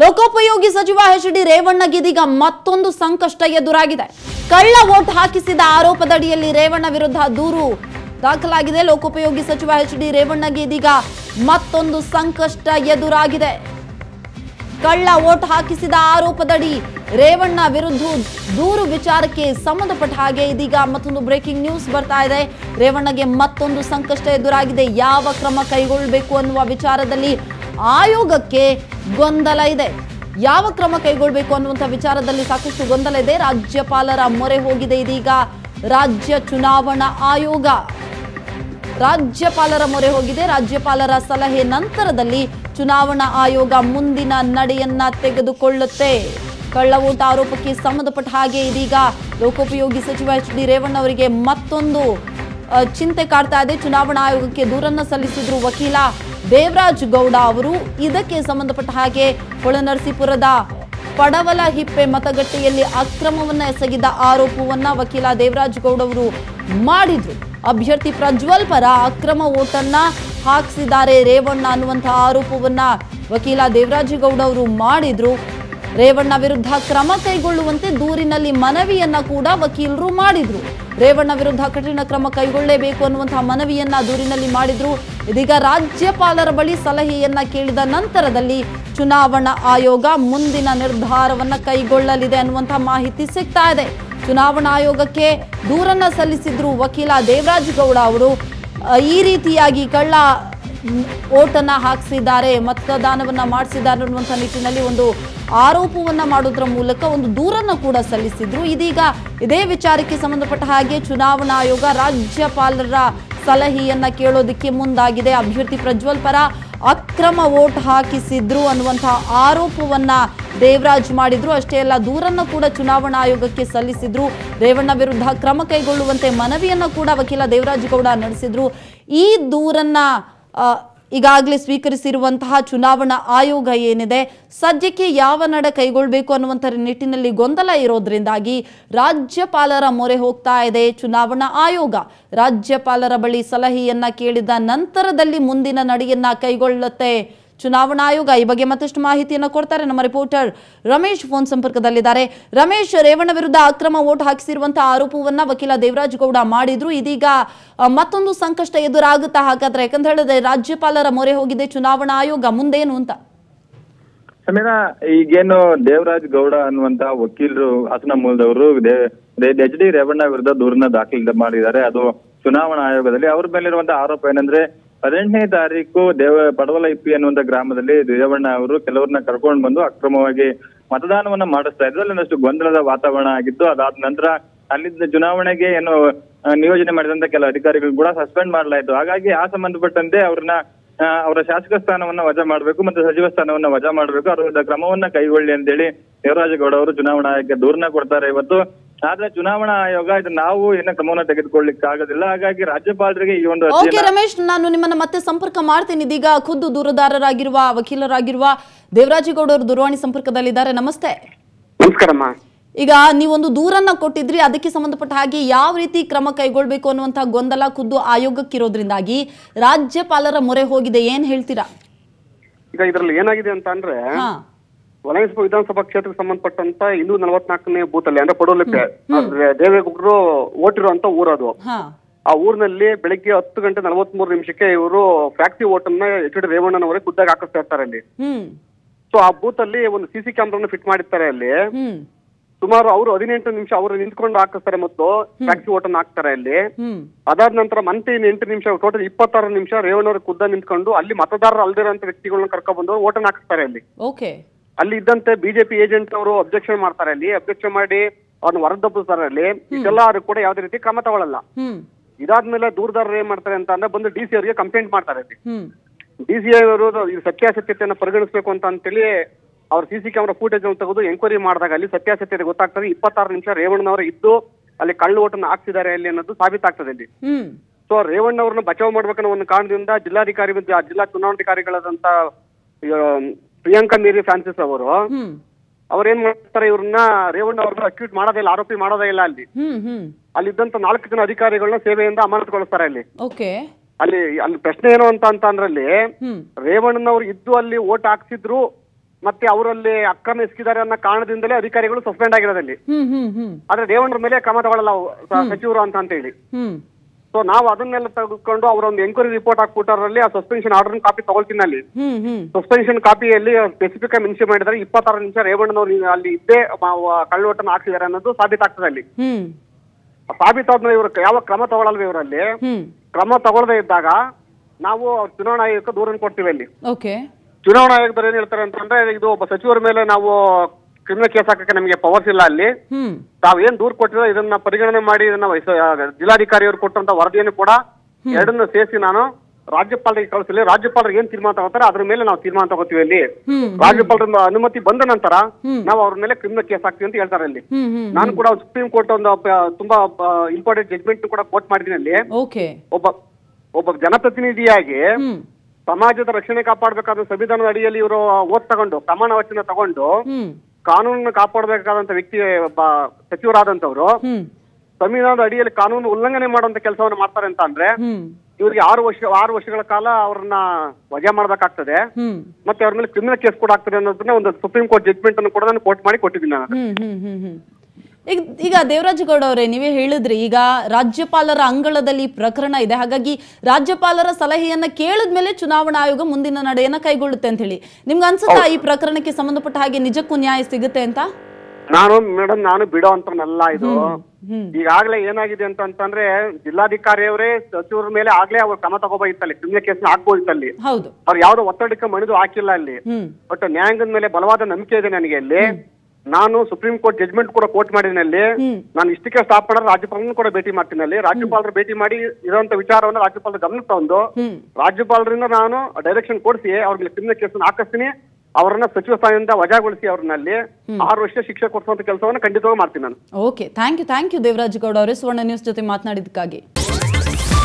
ಲೋಕೋಪಯೋಗಿ ಸಚಿವ H D ರೇವಣ್ಣಗೆ ಇದೀಗ ಮತ್ತೊಂದು ಸಂಕಷ್ಟ ಎದುರಾಗಿದೆ ಕಳ್ಳ ವೋಟ್ ಹಾಕಿಸಿದ ಆರೋಪದಡಿಯಲ್ಲಿ ರೇವಣ್ಣ ವಿರುದ್ಧ ದೂರು ದಾಖಲಾಗಿದೆ ಲೋಕೋಪಯೋಗಿ ಸಚಿವ ಎಚ್ ಡಿ ರೇವಣ್ಣಗೆ ಇದೀಗ ಮತ್ತೊಂದು ಸಂಕಷ್ಟ ಎದುರಾಗಿದೆ ಕಳ್ಳ ವೋಟ್ ಹಾಕಿಸಿದ ಆರೋಪದಡಿ ರೇವಣ್ಣ ವಿರುದ್ಧ ದೂರು ವಿಚಾರಕ್ಕೆ ಸಂಬಂಧಪಟ್ಟ ಹಾಗೆ ಇದೀಗ ಮತ್ತೊಂದು ಬ್ರೇಕಿಂಗ್ ನ್ಯೂಸ್ ಬರ್ತಾ ಇದೆ ರೇವಣ್ಣಗೆ ಮತ್ತೊಂದು ಸಂಕಷ್ಟ ಎದುರಾಗಿದೆ ಯಾವ ಕ್ರಮ ಕೈಗೊಳ್ಳಬೇಕು ಅನ್ನುವ ವಿಚಾರದಲ್ಲಿ ಆಯೋಗಕ್ಕೆ ಗೊಂದಲ ಇದೆ ಯಾವ ಕ್ರಮ ಕೈಗೊಳ್ಳಬೇಕು ಅನ್ನುವಂಥ ವಿಚಾರದಲ್ಲಿ ಸಾಕಷ್ಟು ಗೊಂದಲ ಇದೆ ರಾಜ್ಯಪಾಲರ ಮೊರೆ ಹೋಗಿದೆ ಇದೀಗ ರಾಜ್ಯ ಚುನಾವಣಾ ಆಯೋಗ ರಾಜ್ಯಪಾಲರ ಮೊರೆ ಹೋಗಿದೆ ರಾಜ್ಯಪಾಲರ ಸಲಹೆ ನಂತರದಲ್ಲಿ ಚುನಾವಣಾ ಆಯೋಗ ಮುಂದಿನ ನಡೆಯನ್ನ ತೆಗೆದುಕೊಳ್ಳುತ್ತೆ ಕಳ್ಳ ಓಟ ಆರೋಪಕ್ಕೆ ಸಂಬಂಧಪಟ್ಟ ಹಾಗೆ ಇದೀಗ ಲೋಕೋಪಯೋಗಿ ಸಚಿವ ಎಚ್ ಡಿ ರೇವಣ್ಣ ಅವರಿಗೆ ಮತ್ತೊಂದು ಆ, ಚಿಂತೆ ಕಾಡ್ತಾ ಇದೆ ಚುನಾವಣಾ ಆಯೋಗಕ್ಕೆ ದೂರನ್ನ ಸಲ್ಲಿಸಿದ್ರು ವಕೀಲ ದೇವರಾಜ್ ಗೌಡ ಅವರು ಇದಕ್ಕೆ ಸಂಬಂಧಪಟ್ಟ ಹಾಗೆ ಹೊಳನರಸೀಪುರದ ಪಡವಲ ಹಿಪ್ಪೆ ಮತಗಟ್ಟೆಯಲ್ಲಿ ಅಕ್ರಮವನ್ನ ಎಸಗಿದ ಆರೋಪವನ್ನ ವಕೀಲ ದೇವರಾಜ್ ಗೌಡ ಅವರು ಮಾಡಿದ್ರು ಅಭ್ಯರ್ಥಿ ಪ್ರಜ್ವಲ್ ಪರ ಅಕ್ರಮ ಓಟನ್ನ ಹಾಕಿಸಿದ್ದಾರೆ ರೇವಣ್ಣ ಅನ್ನುವಂತಹ ಆರೋಪವನ್ನ ವಕೀಲ ದೇವರಾಜ್ ಗೌಡ ಅವರು ಮಾಡಿದ್ರು ರೇವಣ್ಣ ವಿರುದ್ಧ ಕ್ರಮ ಕೈಗೊಳ್ಳುವಂತೆ ದೂರಿನಲ್ಲಿ ಮನವಿಯನ್ನ ಕೂಡ ವಕೀಲರು ಮಾಡಿದ್ರು ರೇವಣ್ಣ ವಿರುದ್ಧ ಕಠಿಣ ಕ್ರಮ ಕೈಗೊಳ್ಳಲೇಬೇಕು ಅನ್ನುವಂತಹ ಮನವಿಯನ್ನ ದೂರಿನಲ್ಲಿ ಮಾಡಿದ್ರು ಇದೀಗ ರಾಜ್ಯಪಾಲರ ಬಳಿ ಸಲಹೆಯನ್ನ ಕೇಳಿದ ನಂತರದಲ್ಲಿ ಚುನಾವಣಾ ಆಯೋಗ ಮುಂದಿನ ನಿರ್ಧಾರವನ್ನ ಕೈಗೊಳ್ಳಲಿದೆ ಅನ್ನುವಂತಹ ಮಾಹಿತಿ ಸಿಗ್ತಾ ಇದೆ ಚುನಾವಣಾ ಆಯೋಗಕ್ಕೆ ದೂರನ್ನ ಸಲ್ಲಿಸಿದ್ರು ವಕೀಲ ದೇವರಾಜ್ ಗೌಡ ಅವರು ಅ, ಈ ರೀತಿಯಾಗಿ ಕಳ್ಳ ಮ್, ಓಟನ್ನ ಹಾಕಿಸಿದ್ದಾರೆ ಮತದಾನವನ್ನ ಮಾಡಿಸಿದ್ದಾರೆ ಅನ್ನುವಂಥ ನಿಟ್ಟಿನಲ್ಲಿ ಒಂದು ಆರೋಪವನ್ನ ಮಾಡೋದ್ರ ಮೂಲಕ ಒಂದು ದೂರನ್ನ ಕೂಡ ಸಲ್ಲಿಸಿದ್ರು ಇದೀಗ ಇದೇ ವಿಚಾರಕ್ಕೆ ಸಂಬಂಧಪಟ್ಟ ಹಾಗೆ ಚುನಾವಣಾ ಆಯೋಗ ರಾಜ್ಯಪಾಲರ ಸಲಹೆಯನ್ನ ಕೇಳೋದಕ್ಕೆ ಮುಂದಾಗಿದೆ ಅಭ್ಯರ್ಥಿ ಪ್ರಜ್ವಲ್ ಪರ ಅಕ್ರಮ ವೋಟ್ ಹಾಕಿಸಿದ್ರು ಅನ್ನುವಂತಹ ಆರೋಪವನ್ನ ದೇವರಾಜ್ ಮಾಡಿದ್ರು ಅಷ್ಟೇ ಅಲ್ಲ ದೂರನ್ನ ಕೂಡ ಚುನಾವಣಾ ಆಯೋಗಕ್ಕೆ ಸಲ್ಲಿಸಿದ್ರು ರೇವಣ್ಣ ವಿರುದ್ಧ ಕ್ರಮ ಕೈಗೊಳ್ಳುವಂತೆ ಮನವಿಯನ್ನ ಕೂಡ ವಕೀಲ ದೇವರಾಜ್ ಗೌಡ ನಡೆಸಿದ್ರು ಈ ದೂರನ್ನ ಆ, ಈಗಾಗಲೇ ಸ್ವೀಕರಿಸಿರುವಂತಹ ಚುನಾವಣಾ ಆಯೋಗ ಏನಿದೆ ಸದ್ಯಕ್ಕೆ ಯಾವ ನಡೆ ಕೈಗೊಳ್ಳಬೇಕು ಅನ್ನುವಂಥ ನಿಟ್ಟಿನಲ್ಲಿ ಗೊಂದಲ ಇರೋದ್ರಿಂದಾಗಿ ರಾಜ್ಯಪಾಲರ ಮೊರೆ ಹೋಗ್ತಾ ಇದೆ ಚುನಾವಣಾ ಆಯೋಗ ರಾಜ್ಯಪಾಲರ ಬಳಿ ಸಲಹೆಯನ್ನ ಕೇಳಿದ ನಂತರದಲ್ಲಿ ಮುಂದಿನ ನಡೆಯನ್ನ ಕೈಗೊಳ್ಳುತ್ತೆ ಚುನಾವಣಾ ಆಯೋಗ ಈ ಬಗ್ಗೆ ಮತ್ತಷ್ಟು ಮಾಹಿತಿಯನ್ನು ಕೊಡ್ತಾರೆ ನಮ್ಮ ರಿಪೋರ್ಟರ್ ರಮೇಶ್ ಫೋನ್ ಸಂಪರ್ಕದಲ್ಲಿದ್ದಾರೆ ರಮೇಶ್ ರೇವಣ್ಣ ವಿರುದ್ಧ ಅಕ್ರಮ ವೋಟ್ ಹಾಕಿಸಿರುವಂತಹ ಆರೋಪವನ್ನ ವಕೀಲ ದೇವರಾಜ್ ಗೌಡ ಮಾಡಿದ್ರು ಇದೀಗ ಆ, ಮತ್ತೊಂದು ಸಂಕಷ್ಟ ಎದುರಾಗುತ್ತಾ ಹಾಗಾದ್ರೆ ಯಾಕಂತ ಹೇಳಿದ್ರೆ ರಾಜ್ಯಪಾಲರ ಮೊರೆ ಹೋಗಿದೆ ಚುನಾವಣಾ ಆಯೋಗ ಮುಂದೇನು ಅಂತ ಸಮೀರ ಈಗೇನು ದೇವರಾಜ್ ಗೌಡ ಅನ್ನುವಂತ ವಕೀಲರು ಹಾಸನ ಮೂಲದವರು ಎಚ್ ಡಿ ರೇವಣ್ಣ ವಿರುದ್ಧ ದೂರನ್ನ ದಾಖಲೆ ಮಾಡಿದ್ದಾರೆ ಅದು ಚುನಾವಣಾ ಆಯೋಗದಲ್ಲಿ ಅವ್ರ ಮೇಲಿರುವಂತ ಆರೋಪ ಏನಂದ್ರೆ ಹದಿನೆಂಟನೇ ತಾರೀಕು ದೇವ ಪಡವಲ ಇಪ್ಪಿ ಅನ್ನುವಂತ ಗ್ರಾಮದಲ್ಲಿ ರೇವಣ್ಣ ಅವರು ಕೆಲವ್ರನ್ನ ಕರ್ಕೊಂಡು ಬಂದು ಅಕ್ರಮವಾಗಿ ಮತದಾನವನ್ನ ಮಾಡಿಸ್ತಾ ಇದ್ರು ಅಲ್ಲಿ ಒಂದಷ್ಟು ಗೊಂದಲದ ವಾತಾವರಣ ಆಗಿತ್ತು ಅದಾದ ನಂತರ ಅಲ್ಲಿದ್ದ ಚುನಾವಣೆಗೆ ಏನು ಆ, ನಿಯೋಜನೆ ಮಾಡಿದಂತ ಕೆಲ ಅಧಿಕಾರಿಗಳು ಕೂಡ ಸಸ್ಪೆಂಡ್ ಮಾಡಲಾಯಿತು ಹಾಗಾಗಿ ಆ ಸಂಬಂಧಪಟ್ಟಂತೆ ಅವ್ರನ್ನ ಆ, ಅವರ ಶಾಸಕ ಸ್ಥಾನವನ್ನ ವಜಾ ಮಾಡಬೇಕು ಮತ್ತು ಸಚಿವ ಸ್ಥಾನವನ್ನ ವಜಾ ಮಾಡಬೇಕು ಅವರ ವಿರುದ್ಧ ಕ್ರಮವನ್ನ ಕೈಗೊಳ್ಳಿ ಅಂತೇಳಿ ದೇವರಾಜಗೌಡ ಅವರು ಚುನಾವಣಾ ಆಯೋಗಕ್ಕೆ ದೂರನ್ನ ಕೊಡ್ತಾರೆ ಇವತ್ತು ಆದ್ರೆ ಚುನಾವಣಾ ಆಯೋಗ ಇದು ನಾವು ಏನೋ ಕ್ರಮವನ್ನ ತೆಗೆದುಕೊಳ್ಳಿಕ್ಕೆ ಆಗೋದಿಲ್ಲ ಹಾಗಾಗಿ ರಾಜ್ಯಪಾಲರಿಗೆ ಈ ಒಂದು ಓಕೆ ಅರ್ಜಿಯನ್ನ ರಮೇಶ್ ನಾನು ನಿಮ್ಮನ್ನ ಮತ್ತೆ ಸಂಪರ್ಕ ಮಾಡ್ತೀನಿ ಇದೀಗ ಖುದ್ದು ದೂರದಾರರಾಗಿರುವ ವಕೀಲರಾಗಿರುವ ದೇವರಾಜೇಗೌಡ ಅವರು ದೂರವಾಣಿ ಸಂಪರ್ಕದಲ್ಲಿದ್ದಾರೆ ನಮಸ್ತೆ ನಮಸ್ಕಾರಮ್ಮ ಈಗ ನೀವೊಂದು ದೂರನ್ನ ಕೊಟ್ಟಿದ್ರಿ ಅದಕ್ಕೆ ಸಂಬಂಧಪಟ್ಟ ಹಾಗೆ ಯಾವ ರೀತಿ ಕ್ರಮ ಕೈಗೊಳ್ಬೇಕು ಅನ್ನುವಂಥ ಗೊಂದಲ ಖುದ್ದು ಆಯೋಗಕ್ಕಿರೋದ್ರಿಂದಾಗಿ ರಾಜ್ಯಪಾಲರ ಮೊರೆ ಹೋಗಿದೆ ಏನ್ ಹೇಳ್ತೀರಾ ಈಗ ಇದ್ರಲ್ಲಿ ಏನಾಗಿದೆ ಅಂತ ಅಂದ್ರೆ ಹಾ ವಲಯಸಭಾ ವಿಧಾನಸಭಾ ಕ್ಷೇತ್ರಕ್ಕೆ ಸಂಬಂಧಪಟ್ಟಂತ ಇನ್ನೂರ ನಲವತ್ನಾಲ್ಕನೇ ಬೂತ್ ಅಲ್ಲಿ ಅಂದ್ರೆ ಪಡೋಲಿಕ್ಕೆ ಅಂದ್ರೆ ದೇವೇಗೌಡರು ಓಟಿರುವಂತ ಊರದು ಹಾ ಆ ಊರಿನಲ್ಲಿ ಬೆಳಿಗ್ಗೆ ಹತ್ತು ಗಂಟೆ ನಲವತ್ಮೂರು ನಿಮಿಷಕ್ಕೆ ಇವರು ಫ್ಯಾಕ್ಟ್ರಿ ಓಟನ್ನ ಎಚ್ ಡಿ ರೇವಣ್ಣನವರೇ ಖುದ್ದಾಗಿ ಹಾಕಿಸ್ತಾ ಇರ್ತಾರೆ ಅಲ್ಲಿ ಹ್ಮ್ ಸೊ ಆ ಬೂತ್ ಅಲ್ಲಿ ಒಂದು ಸಿ ಸಿ ಕ್ಯಾಮ್ರಾನ ಫಿಟ್ ಮಾಡಿರ್ತಾರೆ ಅಲ್ಲಿ ಹ್ಮ್ ಸುಮಾರು ಅವರು ಹದಿನೆಂಟು ನಿಮಿಷ ಅವರು ನಿಂತ್ಕೊಂಡು ಹಾಕಿಸ್ತಾರೆ ಮತ್ತು ಫ್ಯಾಕ್ಟ್ರಿ ಓಟನ್ನ ಹಾಕ್ತಾರೆ ಅಲ್ಲಿ ಹ್ಮ್ ಅದಾದ ನಂತರ ಮತ್ತೆ ಇನ್ನು ಎಂಟು ನಿಮಿಷ ಟೋಟಲ್ ಇಪ್ಪತ್ತಾರು ನಿಮಿಷ ರೇವಣ್ಣವ್ರ ಖುದ್ದ ನಿಂತ್ಕೊಂಡು ಅಲ್ಲಿ ಮತದಾರರು ಅಲ್ದಿರೋಂಥ ವ್ಯಕ್ತಿಗಳನ್ನ ಕರ್ಕೊಂಡ್ ಬಂದು ಓಟನ್ನ ಹಾಕಿಸ್ತಾರೆ ಅಲ್ಲಿ ಓಕೆ ಅಲ್ಲಿ ಇದ್ದಂತೆ ಬಿಜೆಪಿ ಏಜೆಂಟ್ ಅವರು ಅಬ್ಜೆಕ್ಷನ್ ಮಾಡ್ತಾರೆ ಅಲ್ಲಿ ಅಬ್ಜೆಕ್ಷನ್ ಮಾಡಿ ಅವ್ರನ್ನ ಹೊರದಬ್ಬಿಸ್ತಾರೆ ಅಲ್ಲಿ ಇದೆಲ್ಲ ಅವ್ರು ಕೂಡ ಯಾವ್ದೇ ರೀತಿ ಕ್ರಮ ತಗೊಳ್ಳಲ್ಲ ಹ್ಮ್ ಇದಾದ್ಮೇಲೆ ದೂರದಾರರು ಏನ್ ಮಾಡ್ತಾರೆ ಅಂತ ಅಂದ್ರೆ ಬಂದು ಡಿ ಸಿ ಅವರಿಗೆ ಕಂಪ್ಲೇಂಟ್ ಮಾಡ್ತಾರೆ ಅಲ್ಲಿ ಹ್ಮ್ ಡಿ ಸಿ ಅವರು ಇದು ಸತ್ಯಾಸತ್ಯತೆಯನ್ನು ಪರಿಗಣಿಸಬೇಕು ಅಂತ ಅಂತೇಳಿ ಅವ್ರ ಸಿ ಸಿ ಕ್ಯಾಮ್ರಾ ಫೂಟೇಜ್ ಅನ್ನು ತೆಗೆದು ಎಂಕ್ವೈರಿ ಮಾಡಿದಾಗ ಅಲ್ಲಿ ಸತ್ಯಾಸತ್ಯತೆ ಗೊತ್ತಾಗ್ತದೆ ಇಪ್ಪತ್ತಾರು ನಿಮಿಷ ರೇವಣ್ಣನವರು ಇದ್ದು ಅಲ್ಲಿ ಕಳ್ಳು ಓಟನ್ನ ಹಾಕ್ಸಿದ್ದಾರೆ ಅಲ್ಲಿ ಅನ್ನೋದು ಸಾಬೀತಾಗ್ತದೆ ಅಲ್ಲಿ ಹ್ಮ್ ಸೊ ರೇವಣ್ಣ ಅವ್ರನ್ನ ಬಚಾವ್ ಮಾಡ್ಬೇಕನ್ನೋ ಒಂದು ಕಾರಣದಿಂದ ಜಿಲ್ಲಾಧಿಕಾರಿ ಮತ್ತು ಆ ಜಿಲ್ಲಾ ಚುನಾವಣಾಧಿಕಾರಿಗಳಾದಂತ ಆ, ಪ್ರಿಯಾಂಕಾ ಮೇರಿ ಫ್ರಾನ್ಸಿಸ್ ಅವರು ಹ್ಮ್ ಅವ್ರೇನ್ ಮಾಡ್ತಾರೆ ಇವ್ರನ್ನ ರೇವಣ್ಣ ಅವ್ರನ್ನ ಅಕ್ಯೂಟ್ ಮಾಡೋದೇ ಇಲ್ಲ ಆರೋಪಿ ಮಾಡೋದೇ ಇಲ್ಲ ಅಲ್ಲಿ ಹ್ಮ್ ಹ್ಮ್ ಅಲ್ಲಿದ್ದಂತ ನಾಲ್ಕು ಜನ ಅಧಿಕಾರಿಗಳನ್ನ ಸೇವೆಯಿಂದ ಅಮಾನತುಗೊಳಿಸ್ತಾರೆ ಅಲ್ಲಿ ಓಕೆ ಅಲ್ಲಿ ಅಲ್ಲಿ ಪ್ರಶ್ನೆ ಏನು ಅಂತ ಅಂತ ಅಂದ್ರಲ್ಲಿ ಹ್ಮ್ ರೇವಣ್ಣನವ್ರು ಇದ್ದು ಅಲ್ಲಿ ಓಟ್ ಹಾಕ್ಸಿದ್ರು ಮತ್ತೆ ಅವರಲ್ಲಿ ಅಕ್ರಮ ಎಸಗಿದ್ದಾರೆ ಅನ್ನೋ ಕಾರಣದಿಂದಲೇ ಅಧಿಕಾರಿಗಳು ಸಸ್ಪೆಂಡ್ ಆಗಿರೋದಲ್ಲಿ ಹ್ಮ್ ಹ್ಮ್ ಹ್ಮ್ ಆದ್ರೆ ರೇವಣ್ಣರ ಮೇಲೆ ಕ್ರಮ ತಗೊಳ್ಳಲ್ಲ ಅವು ಸ- ಸಚಿವರು ಅಂತ ಅಂತ ಹೇಳಿ ಹ್ಮ್ ಸೊ ನಾವು ಅದನ್ನೆಲ್ಲ ತೆಗೆದುಕೊಂಡು ಅವರ ಒಂದು ಎಂಕ್ವೈರಿ ರಿಪೋರ್ಟ್ ಹಾಕ್ಬಿಟ್ಟಾರಲ್ಲಿ ಆ ಸಸ್ಪೆನ್ಷನ್ ಆರ್ಡರ್ ಕಾಪಿ ತಗೊಳ್ತೀನಿ ಅಲ್ಲಿ ಹ್ಮ್ ಹ್ಮ್ ಸಸ್ಪೆನ್ಷನ್ ಕಾಪಿಯಲ್ಲಿ ಸ್ಪೆಸಿಫಿಕ್ ಆಗಿ ಮೆನ್ಷನ್ ಮಾಡಿದ್ದಾರೆ ಇಪ್ಪತ್ತಾರು ನಿಮಿಷ ರೇವಣ್ಣನವರು ಅಲ್ಲಿ ಇದ್ದೇ ಕಳ್ಳೋಟನ ಹಾಕ್ಸಿದ್ದಾರೆ ಅನ್ನೋದು ಸಾಬೀತಾಗ್ತದೆ ಅಲ್ಲಿ ಹ್ಮ್ ಸಾಬೀತಾದ್ಮೇಲೆ ಇವರು ಯಾವ ಕ್ರಮ ತಗೊಳ್ಳಲ್ವ ಇವರಲ್ಲಿ ಹ್ಮ್ ಕ್ರಮ ತಗೊಳ್ಳದೆ ಇದ್ದಾಗ ನಾವು ಚುನಾವಣಾ ಆಯೋಗಕ್ಕೆ ದೂರನ್ನು ಕೊಡ್ತೀವಿ ಅಲ್ಲಿ ಓಕೆ ಚುನಾವಣಾ ಆಯೋಗದವ್ರು ಏನ್ ಹೇಳ್ತಾರೆ ಅಂತಂದ್ರೆ ಇದು ಒಬ್ಬ ಸಚಿವರ ಮೇಲೆ ನಾವು ಕ್ರಿಮಿನಲ್ ಕೇಸ್ ಹಾಕಕ್ಕೆ ನಮಗೆ ಪವರ್ಸ್ ಇಲ್ಲ ಅಲ್ಲಿ ಹ್ಮ್ ತಾವ್ ಏನ್ ದೂರ್ ಕೊಟ್ಟಿರೋ ಇದನ್ನ ಪರಿಗಣನೆ ಮಾಡಿ ಇದನ್ನ ವಹಿಸ- ಜಿಲ್ಲಾಧಿಕಾರಿಯವರು ಕೊಟ್ಟಂತ ವರದಿಯನ್ನು ಕೂಡ ಎರಡನ್ನ ಸೇರಿಸಿ ನಾನು ರಾಜ್ಯಪಾಲರಿಗೆ ಕಳಿಸಲಿ ರಾಜ್ಯಪಾಲರಿಗೆ ಏನ್ ತೀರ್ಮಾನ ತಗೋತಾರೆ ಅದ್ರ ಮೇಲೆ ನಾವು ತೀರ್ಮಾನ ತಗೋತೀವಿ ಅಲ್ಲಿ ಹ್ಮ್ ರಾಜ್ಯಪಾಲರಿಂದ ಅನುಮತಿ ಬಂದ ನಂತರ ನಾವು ಅವ್ರ ಮೇಲೆ ಕ್ರಿಮಿನಲ್ ಕೇಸ್ ಹಾಕ್ತೀವಿ ಅಂತ ಹೇಳ್ತಾರೆ ಅಲ್ಲಿ ಹ್ಮ್ ಹ್ಮ್ ನಾನು ಕೂಡ ಸುಪ್ರೀಂ ಕೋರ್ಟ್ ಒಂದು ಪ- ತುಂಬಾ ಇಂಪಾರ್ಟೆಂಟ್ ಜಡ್ಜ್ಮೆಂಟ್ ಕೂಡ ಕೋಟ್ ಮಾಡಿದ್ದೀನಿ ಅಲ್ಲಿ ಓಕೆ ಒಬ್ಬ ಒಬ್ಬ ಜನಪ್ರತಿನಿಧಿಯಾಗಿ ಹ್ಮ್ ಸಮಾಜದ ರಕ್ಷಣೆ ಕಾಪಾಡಬೇಕಾದ ಸಂವಿಧಾನದ ಅಡಿಯಲ್ಲಿ ಇವರು ಓದ್ ತಗೊಂಡು ಪ್ರಮಾಣ ವಚನ ತಗೊಂಡು ಹ್ಮ್ ಕಾನೂನನ್ನು ಕಾಪಾಡಬೇಕಾದಂತ ವ್ಯಕ್ತಿ ಒಬ್ಬ ಸಚಿವರಾದಂತವ್ರು ಹ್ಮ್ ಸಂವಿಧಾನದ ಅಡಿಯಲ್ಲಿ ಕಾನೂನು ಉಲ್ಲಂಘನೆ ಮಾಡುವಂತ ಕೆಲಸವನ್ನು ಮಾಡ್ತಾರೆ ಅಂತ ಅಂದ್ರೆ ಹ್ಮ್ ಇವ್ರಿಗೆ ಆರು ವರ್ಷ ಆರು ವರ್ಷಗಳ ಕಾಲ ಅವ್ರನ್ನ ವಜಾ ಮಾಡ್ಬೇಕಾಗ್ತದೆ ಹ್ಮ್ ಮತ್ತೆ ಅವ್ರ ಮೇಲೆ ಕ್ರಿಮಿನಲ್ ಕೇಸ್ ಕೂಡ ಆಗ್ತದೆ ಅನ್ನೋದನ್ನ ಒಂದು ಸುಪ್ರೀಂ ಕೋರ್ಟ್ ಜಡ್ಜ್ಮೆಂಟ್ ಅನ್ನು ಕೂಡ ನಾನು ಕೋರ್ಟ್ ಮಾಡಿ ಕೊಟ್ಟಿದ್ದೀನಿ ನಾನು ಹ್ಮ್ ಹ್ಮ್ ಹ್ಮ್ ಹ್ಮ್ ಈಗ ಈಗ ದೇವರಾಜ ಗೌಡ ಅವರೇ ನೀವೇ ಹೇಳಿದ್ರಿ ಈಗ ರಾಜ್ಯಪಾಲರ ಅಂಗಳದಲ್ಲಿ ಈ ಪ್ರಕರಣ ಇದೆ ಹಾಗಾಗಿ ರಾಜ್ಯಪಾಲರ ಸಲಹೆಯನ್ನ ಕೇಳಿದ್ಮೇಲೆ ಚುನಾವಣಾ ಆಯೋಗ ಮುಂದಿನ ನಡೆಯನ್ನ ಕೈಗೊಳ್ಳುತ್ತೆ ಅಂತ ಹೇಳಿ ನಿಮ್ಗೆ ಅನ್ಸುತ್ತಾ ಈ ಪ್ರಕರಣಕ್ಕೆ ಸಂಬಂಧಪಟ್ಟ ಹಾಗೆ ನಿಜಕ್ಕೂ ನ್ಯಾಯ ಸಿಗುತ್ತೆ ಅಂತ ನಾನು ಮೇಡಮ್ ನಾನು ಬಿಡೋ ಅಂತನಲ್ಲ ಇದು ಹ್ಮ್ ಈಗಾಗಲೇ ಏನಾಗಿದೆ ಅಂತ ಅಂತಂದ್ರೆ ಜಿಲ್ಲಾಧಿಕಾರಿಯವರೇ ಸಚಿವರ ಮೇಲೆ ಆಗ್ಲೇ ಅವ್ರು ಕ್ರಮ ತಗೋಬೋದಿತ್ತಲ್ಲಿ ಕ್ರಿಮಿನಲ್ ಕೇಸ್ ಹಾಕ್ಬೋದಿತ್ತಲ್ಲಿ ಹೌದು ಅವ್ರು ಯಾವ್ದೋ ಒತ್ತಡಕ್ಕೆ ಮಣಿದು ಹಾಕಿಲ್ಲ ಅಲ್ಲಿ ಹ್ಮ್ ಬಟ್ ನ್ಯಾಯಾಂಗದ ಮೇಲೆ ಬಲವಾದ ನಂಬಿಕೆ ಇದೆ ನನಗೆ ಅಲ್ಲಿ ನಾನು ಸುಪ್ರೀಂ ಕೋರ್ಟ್ ಜಡ್ಜ್ಮೆಂಟ್ ಕೂಡ ಕೋರ್ಟ್ ಮಾಡಿದ್ದೀನಿ ಅಲ್ಲಿ ಹ್ಮ್. ನಾನು ಇಷ್ಟಕ್ಕೆ ಸ್ಟಾಪ್ ಮಾಡಿದ್ರೆ ರಾಜ್ಯಪಾಲರನ್ನು ಕೂಡ ಭೇಟಿ ಮಾಡ್ತೀನಿ ಅಲ್ಲಿ ರಾಜ್ಯಪಾಲರು ಭೇಟಿ ಮಾಡಿ ಇರುವಂತ ವಿಚಾರವನ್ನು ರಾಜ್ಯಪಾಲರ ಗಮನಕ್ಕೆ ತಗೊಂಡು ಹ್ಮ್ ರಾಜ್ಯಪಾಲರಿಂದ ನಾನು ಡೈರೆಕ್ಷನ್ ಕೊಡಿಸಿ ಅವ್ರಿಗೆ ಕ್ರಿಮಿನಲ್ ಕೇಸ್ ಹಾಕಿಸ್ತೀನಿ ಅವರನ್ನ ಸಚಿವ ಸ್ಥಾನದಿಂದ ವಜಾಗೊಳಿಸಿ ಅವ್ರನ್ನ ಅಲ್ಲಿ ಆರು ವರ್ಷ ಶಿಕ್ಷೆ ಕೊಡಿಸುವಂತ ಕೆಲಸವನ್ನು ಖಂಡಿತವಾಗಿ ಮಾಡ್ತೀನಿ ನಾನು okay thank you thank you Devaraj Gowda ಅವರೇ ಸುವರ್ಣ ನ್ಯೂಸ್ ಜೊತೆ ಮಾತನಾಡಿದ್ದಕ್ಕಾಗಿ